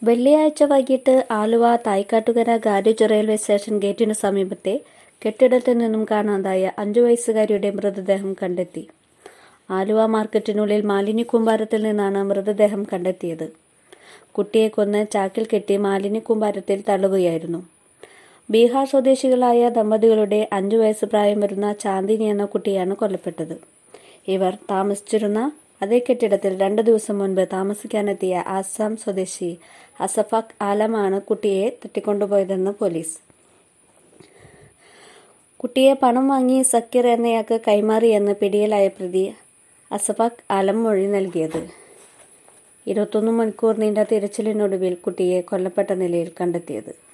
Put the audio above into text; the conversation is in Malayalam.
വെള്ളിയാഴ്ച വൈകിട്ട് Aluva Thaikkattukara garage railway station ഗേറ്റിനു സമീപത്തെ കെട്ടിടത്തിൽ നിന്നും കാണാതായ അഞ്ചു വയസ്സുകാരിയുടെ മൃതദേഹം കണ്ടെത്തി ആലുവ മാർക്കറ്റിനുള്ളിൽ മാലിന്യ കൂമ്പാരത്തിൽ നിന്നാണ് മൃതദേഹം കണ്ടെത്തിയത് കുട്ടിയെ കൊന്ന് ചാക്കിൽ കെട്ടി മാലിന്യ കൂമ്പാരത്തിൽ തള്ളുകയായിരുന്നു ബീഹാർ സ്വദേശികളായ ദമ്പതികളുടെ അഞ്ചു വയസ്സ് പ്രായം വരുന്ന ചാന്ദിനി എന്ന കുട്ടിയാണ് കൊല്ലപ്പെട്ടത് ഇവർ താമസിച്ചിരുന്ന അതേ കെട്ടിടത്തിൽ രണ്ടു ദിവസം മുൻപ് താമസിക്കാനെത്തിയ ആസാം സ്വദേശി അസഫാഖ് ആലമാണ് കുട്ടിയെ തട്ടിക്കൊണ്ടുപോയതെന്ന് പോലീസ് കുട്ടിയെ പണം വാങ്ങി സക്കീർ എന്നയാൾക്ക് കൈമാറിയെന്ന് പിടിയിലായ പ്രതി അസഫാഖ് ആലം മൊഴി നൽകിയത് ഇരുപത്തൊന്ന് മണിക്കൂർ നീണ്ട തിരച്ചിലിനൊടുവിൽ കുട്ടിയെ കൊല്ലപ്പെട്ട നിലയിൽ കണ്ടെത്തിയത്